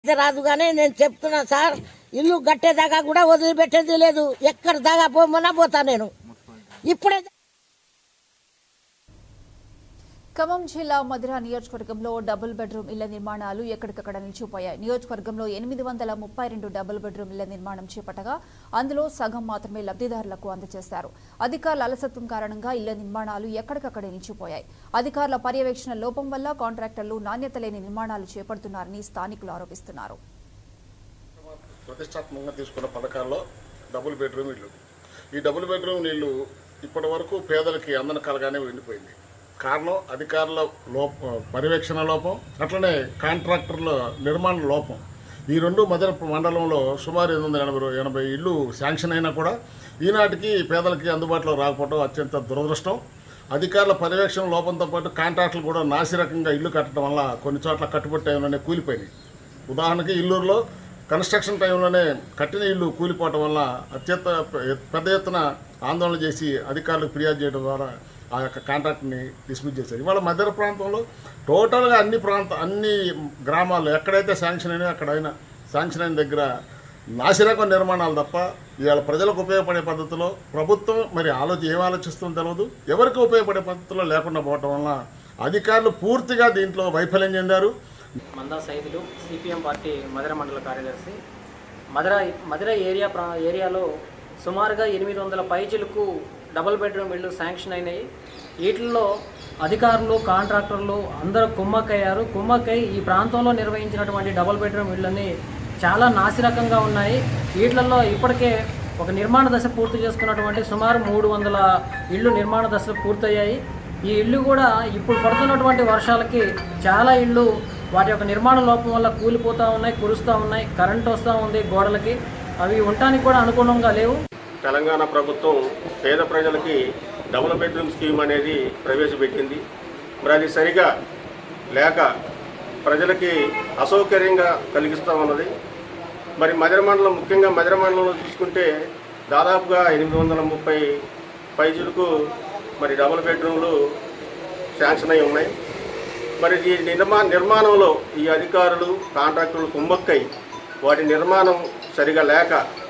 అయితే రాదు కానీ నేను చెప్తున్నా సార్ ఇల్లు కట్టేదాకా కూడా వదిలిపెట్టేది లేదు ఎక్కడ దాకా పోమన్నా పోతా నేను ఇప్పుడే ఖమ్మం జిల్లా మధిర నియోజకవర్గంలో డబుల్ బెడ్రూమ్ ఇళ్ల నిర్మాణాలు ఎక్కడికక్కడ నిలిచిపోయాయి నియోజకవర్గంలో ఎనిమిది వందల ముప్పై రెండు డబుల్ బెడ్రూమ్ ఇళ్ల నిర్మాణం చేపట్టగా అందులో సగం మాత్రమే లబ్ధిదారులకు అందజేశారు అధికారుల అలసత్వం కారణంగా ఇళ్ల నిర్మాణాలు ఎక్కడికక్కడ నిలిచిపోయాయి అధికారుల పర్యవేక్షణ లోపం వల్ల కాంట్రాక్టర్లు నాణ్యత లేని నిర్మాణాలు చేపడుతున్నారని స్థానికులు ఆరోపిస్తున్నారు ప్రతిష్టాత్మకంగా తీసుకున్న పథకాల్లో డబుల్ బెడ్రూమ్ ఇల్లు ఈ డబుల్ బెడ్రూమ్ ఇల్లు ఇప్పటి వరకు పేదలకి అందని కలగానే ఉండిపోయింది కారణం అధికారుల లోప పర్యవేక్షణ లోపం అట్లనే కాంట్రాక్టర్ల నిర్మాణ లోపం ఈ రెండు మధ్య మండలంలో సుమారు ఎనిమిది వందల ఎనభై ఎనభై ఇళ్ళు శాంక్షన్ అయినా కూడా ఈనాటికి పేదలకి అందుబాటులో రాకపోవడం అత్యంత దురదృష్టం అధికారుల పర్యవేక్షణ లోపంతో పాటు కాంట్రాక్టులు కూడా నాసిరకంగా ఇల్లు కట్టడం వల్ల కొన్ని చోట్ల కట్టుబడి టైంలోనే కూలిపోయినాయి ఉదాహరణకి ఇల్లూరులో కన్స్ట్రక్షన్ టైంలోనే కట్టిన ఇల్లు కూలిపోవటం వల్ల అత్యంత పెద్ద ఎత్తున ఆందోళన చేసి అధికారులకు ఫిర్యాదు చేయడం ద్వారా ఆ యొక్క కాంట్రాక్ట్ని డిస్మిస్ చేశారు ఇవాళ మధ్య ప్రాంతంలో టోటల్గా అన్ని ప్రాంత అన్ని గ్రామాల్లో ఎక్కడైతే శాంక్షన్ అయినా అక్కడైనా శాంక్షన్ అయిన దగ్గర నాసిరకం నిర్మాణాలు తప్ప ఇవాళ ప్రజలకు ఉపయోగపడే పద్ధతిలో ప్రభుత్వం మరి ఆలోచి ఏం ఆలోచిస్తుందో తెలియదు ఎవరికి ఉపయోగపడే పద్ధతిలో లేకుండా పోవటం వల్ల అధికారులు పూర్తిగా దీంట్లో వైఫల్యం చెందారు మందా సైదులు సిపిఎం పార్టీ మధుర మండల కార్యదర్శి మధుర మధుర ఏరియా ప్రా ఏరియాలో సుమారుగా ఎనిమిది వందల పైచిలకు డబుల్ బెడ్రూమ్ ఇళ్ళు శాంక్షన్ అయినాయి వీటిల్లో అధికారులు కాంట్రాక్టర్లు అందరూ కుమ్మక్కయ్యారు కుమ్మక్కై ఈ ప్రాంతంలో నిర్వహించినటువంటి డబుల్ బెడ్రూమ్ ఇళ్ళని చాలా నాసిరకంగా ఉన్నాయి వీటిలలో ఇప్పటికే ఒక నిర్మాణ దశ పూర్తి చేసుకున్నటువంటి సుమారు మూడు వందల ఇళ్ళు నిర్మాణ దశలు పూర్తయ్యాయి ఈ ఇల్లు కూడా ఇప్పుడు పడుతున్నటువంటి వర్షాలకి చాలా ఇళ్ళు వాటి యొక్క నిర్మాణ లోపం వల్ల కూలిపోతూ ఉన్నాయి కురుస్తూ ఉన్నాయి కరెంట్ వస్తూ ఉంది గోడలకి అవి ఉండటానికి కూడా అనుగుణంగా లేవు తెలంగాణ ప్రభుత్వం పేద ప్రజలకి డబుల్ బెడ్రూమ్ స్కీమ్ అనేది ప్రవేశపెట్టింది మరి అది సరిగా లేక ప్రజలకి అసౌకర్యంగా కలిగిస్తూ ఉన్నది మరి మధుర మండలం ముఖ్యంగా మధుర మండలంలో చూసుకుంటే దాదాపుగా ఎనిమిది వందల ముప్పై పైజులకు మరి డబుల్ బెడ్రూమ్లు శాంక్షన్ అయి ఉన్నాయి మరి ఈ నిర్మా నిర్మాణంలో ఈ అధికారులు కాంట్రాక్టులు కుమ్మక్కై వాటి నిర్మాణం సరిగా లేక